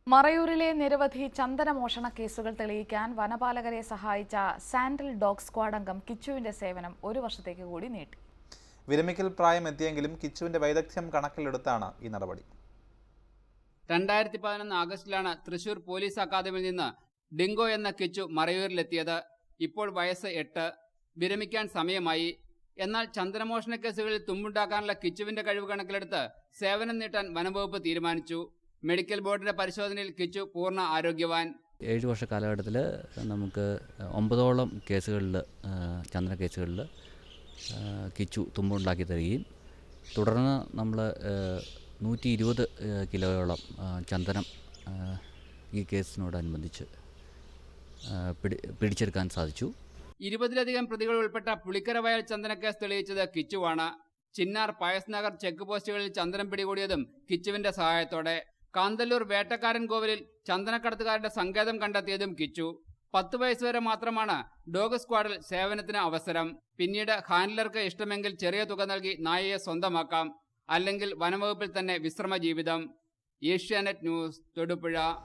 മറയൂരിലെ നിരവധി ചന്ദനമോഷണ കേസുകൾ തെളിയിക്കാൻ വനപാലകരെ സഹായിച്ച സാൻഡൽ ഡോഗ് സ്ക്വാഡ് അംഗം കിച്ചുവിന്റെ സേവനം ഒരു വർഷത്തേക്ക് കൂടി നീട്ടി വിരമിക്കൽ പ്രായം എത്തിയെങ്കിലും കിച്ചുവിന്റെ വൈദഗ്ധ്യം കണക്കിലെടുത്താണ് ഈ നടപടി രണ്ടായിരത്തി പതിനൊന്ന് ആഗസ്റ്റിലാണ് തൃശൂർ പോലീസ് അക്കാദമിയിൽ നിന്ന് ഡിങ്കോ എന്ന കിച്ചു മറയൂരിലെത്തിയത് ഇപ്പോൾ വയസ്സ് എട്ട് വിരമിക്കാൻ സമയമായി എന്നാൽ ചന്ദ്രമോഷണ കേസുകളിൽ തുമ്പുണ്ടാക്കാനുള്ള കിച്ചുവിന്റെ കഴിവ് കണക്കിലെടുത്ത് സേവനം നീട്ടാൻ വനംവകുപ്പ് തീരുമാനിച്ചു മെഡിക്കൽ ബോർഡിന്റെ പരിശോധനയിൽ കിച്ചു പൂർണ്ണ ആരോഗ്യവാൻ ഏഴ് വർഷ കാലഘട്ടത്തിൽ നമുക്ക് ഒമ്പതോളം കേസുകളിൽ ചന്ദ്ര കേസുകളിൽ കിച്ചു തുമ്പുണ്ടാക്കി തരികയും തുടർന്ന് നമ്മൾ നൂറ്റി ഇരുപത് കിലോയോളം ആ, ചന്ദനം ആ, ഈ കേസിനോടനുബന്ധിച്ച് ആ, പിടി പിടിച്ചെടുക്കാൻ സാധിച്ചു ഇരുപതിലധികം പ്രതികൾ ഉൾപ്പെട്ട പുളിക്കര വയൽ ചന്ദന കേസ് തെളിയിച്ചത് കിച്ചുവാണ് ചിന്നാർ പയസ് നഗർ ചെക്ക് പോസ്റ്റുകളിൽ ചന്ദനം പിടികൂടിയതും കിച്ചുവിന്റെ സഹായത്തോടെ കാന്തല്ലൂർ വേട്ടക്കാരൻ കോവിലിൽ ചന്ദനക്കടത്തുകാരുടെ സങ്കേതം കണ്ടെത്തിയതും കിച്ചു പത്ത് വയസ്സുവരെ മാത്രമാണ് ഡോഗ് സ്ക്വാഡിൽ സേവനത്തിന് അവസരം പിന്നീട് ഹാൻഡ്ലർക്ക് ഇഷ്ടമെങ്കിൽ ചെറിയ തുക നൽകി നായയെ സ്വന്തമാക്കാം അല്ലെങ്കിൽ വനംവകുപ്പിൽ തന്നെ വിശ്രമ ജീവിതം ഏഷ്യാനെറ്റ് ന്യൂസ് തൊടുപുഴ